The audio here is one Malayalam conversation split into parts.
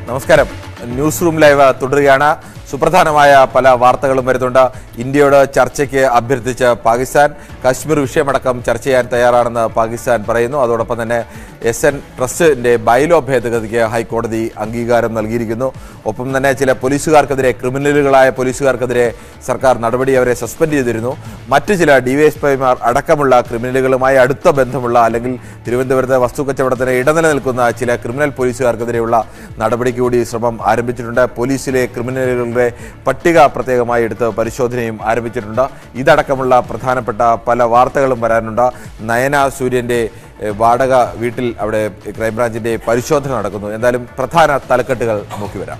നമസ്കാരം ന്യൂസ് റൂം ലൈവ് തുടരുകയാണ് സുപ്രധാനമായ പല വാർത്തകളും വരുന്നുണ്ട് ഇന്ത്യയോട് ചർച്ചയ്ക്ക് അഭ്യർത്ഥിച്ച് പാകിസ്ഥാൻ കാശ്മീർ വിഷയമടക്കം ചർച്ച ചെയ്യാൻ തയ്യാറാണെന്ന് പാകിസ്ഥാൻ പറയുന്നു അതോടൊപ്പം തന്നെ എസ് എൻ ട്രസ്റ്റിന്റെ ബൈലോ ഭേദഗതിക്ക് ഹൈക്കോടതി അംഗീകാരം നൽകിയിരിക്കുന്നു ഒപ്പം തന്നെ ചില പോലീസുകാർക്കെതിരെ ക്രിമിനലുകളായ പോലീസുകാർക്കെതിരെ സർക്കാർ നടപടി അവരെ സസ്പെൻഡ് ചെയ്തിരുന്നു മറ്റു ചില ഡിവൈഎസ്പിമാർ അടക്കമുള്ള ക്രിമിനലുകളുമായി അടുത്ത ബന്ധമുള്ള അല്ലെങ്കിൽ തിരുവനന്തപുരത്ത് വസ്തുക്കച്ചവടത്തിന് ഇടനില നിൽക്കുന്ന ചില ക്രിമിനൽ പോലീസുകാർക്കെതിരെയുള്ള നടപടിക്ക് കൂടി ശ്രമം ആരംഭിച്ചിട്ടുണ്ട് പോലീസിലെ ക്രിമിനലുകളുടെ പട്ടിക പ്രത്യേകമായി എടുത്ത് പരിശോധനയും ആരംഭിച്ചിട്ടുണ്ട് ഇതടക്കമുള്ള പ്രധാനപ്പെട്ട പല വാർത്തകളും വരാനുണ്ട് നയന സൂര്യന്റെ എഹ്, വാടക വീട്ടിൽ അവിടെ ക്രൈംബ്രാഞ്ചിന്റെ പരിശോധന നടക്കുന്നു എന്തായാലും പ്രധാന തലക്കെട്ടുകൾ നോക്കി വരാം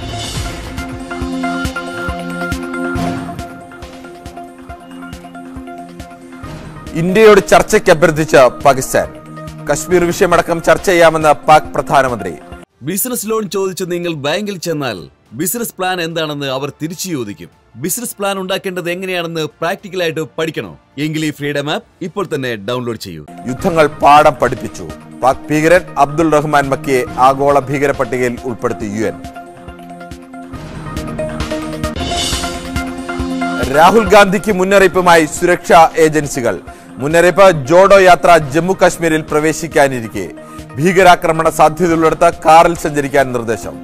ഇന്ത്യയോട് ചർച്ചയ്ക്ക് അഭ്യർത്ഥിച്ച പാകിസ്ഥാൻ കശ്മീർ വിഷയമടക്കം ചർച്ച ചെയ്യാമെന്ന് പാക് പ്രധാനമന്ത്രി ബിസിനസ് ലോൺ ചോദിച്ച് നിങ്ങൾ ബാങ്കിൽ ചെന്നാൽ ബിസിനസ് പ്ലാൻ എന്താണെന്ന് അവർ തിരിച്ചു ചോദിക്കും ബിസിനസ് പ്ലാൻ ഉണ്ടാക്കേണ്ടത് എങ്ങനെയാണെന്ന് പ്രാക്ടിക്കലായിട്ട് പഠിക്കണോ എങ്കിൽ ഈ ഫ്രീഡം ആപ്പ് ഇപ്പോൾ തന്നെ ഡൗൺലോഡ് ചെയ്യൂ യുദ്ധങ്ങൾ പാഠം പഠിപ്പിച്ചു പാക് ഭീകരൻ അബ്ദുൾ റഹ്മാൻ മക്കിയെ ആഗോള ഭീകര പട്ടികയിൽ ഉൾപ്പെടുത്തി യു എൻ രാഹുൽ ഗാന്ധിക്ക് മുന്നറിയിപ്പുമായി സുരക്ഷാ ഏജൻസികൾ മുന്നറിയിപ്പ് ജോഡോ യാത്ര ജമ്മു കാശ്മീരിൽ പ്രവേശിക്കാനിരിക്കെ ഭീകരാക്രമണ സാധ്യതയുള്ളിടത്ത് കാറിൽ സഞ്ചരിക്കാൻ നിർദ്ദേശം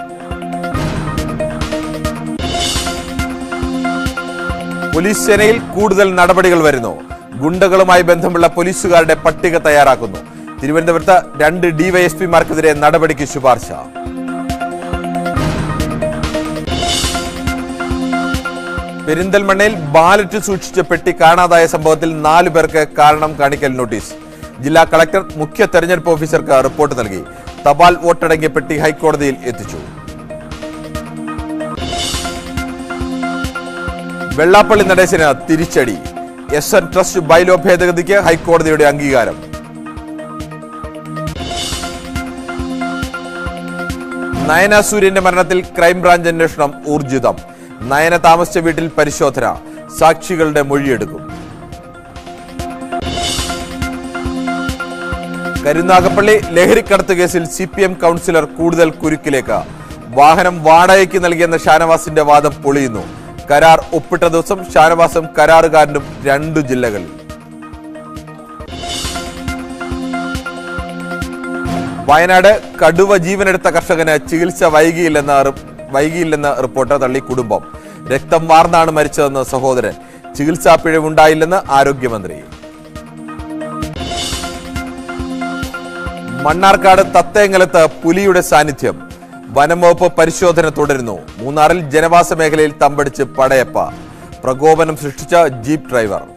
പോലീസ് സേനയിൽ കൂടുതൽ നടപടികൾ വരുന്നു ഗുണ്ടകളുമായി ബന്ധമുള്ള പോലീസുകാരുടെ പട്ടിക തയ്യാറാക്കുന്നു തിരുവനന്തപുരത്ത് രണ്ട് ഡിവൈഎസ്പിമാർക്കെതിരെ നടപടിക്ക് ശുപാർശ പെരിന്തൽമണ്ണയിൽ ബാലറ്റ് സൂക്ഷിച്ച പെട്ടി കാണാതായ സംഭവത്തിൽ നാലു പേർക്ക് കാരണം കാണിക്കൽ നോട്ടീസ് ജില്ലാ കളക്ടർ മുഖ്യ തെരഞ്ഞെടുപ്പ് ഓഫീസർക്ക് റിപ്പോർട്ട് നൽകി തപാൽ വോട്ടടങ്ങിയ പെട്ടി ഹൈക്കോടതിയിൽ എത്തിച്ചു വെള്ളാപ്പള്ളി നടേശന് തിരിച്ചടി എസ് എൻ ട്രസ്റ്റ് ബൈലോ ഭേദഗതിക്ക് ഹൈക്കോടതിയുടെ അംഗീകാരം നയന സൂര്യന്റെ മരണത്തിൽ ക്രൈംബ്രാഞ്ച് അന്വേഷണം ഊർജിതം നയന താമസിച്ച വീട്ടിൽ പരിശോധന സാക്ഷികളുടെ മൊഴിയെടുക്കും കരുനാഗപ്പള്ളി ലഹരിക്കടത്ത് കേസിൽ സി പി എം കൗൺസിലർ കൂടുതൽ കുരുക്കിലേക്ക് വാഹനം വാടകയ്ക്ക് നൽകിയെന്ന ഷാനവാസിന്റെ വാദം പൊളിയുന്നു കരാർ ഒപ്പിട്ട ദിവസം ഷാനവാസും കരാറുകാരനും രണ്ടു ജില്ലകളിൽ വയനാട് കടുവ ജീവനെടുത്ത കർഷകന് ചികിത്സ വൈകിയില്ലെന്ന റി- വൈകിയില്ലെന്ന റിപ്പോർട്ട് തള്ളി കുടുംബം രക്തം വാർന്നാണ് മരിച്ചതെന്ന് സഹോദരൻ ചികിത്സാ പിഴവുണ്ടായില്ലെന്ന് ആരോഗ്യമന്ത്രി മണ്ണാർക്കാട് തത്തേങ്ങലത്ത് പുലിയുടെ സാന്നിധ്യം വനംവകുപ്പ് പരിശോധന തുടരുന്നു മൂന്നാറിൽ ജനവാസ മേഖലയിൽ തമ്പടിച്ച് പടയപ്പ പ്രകോപനം സൃഷ്ടിച്ച ജീപ്പ് ഡ്രൈവർ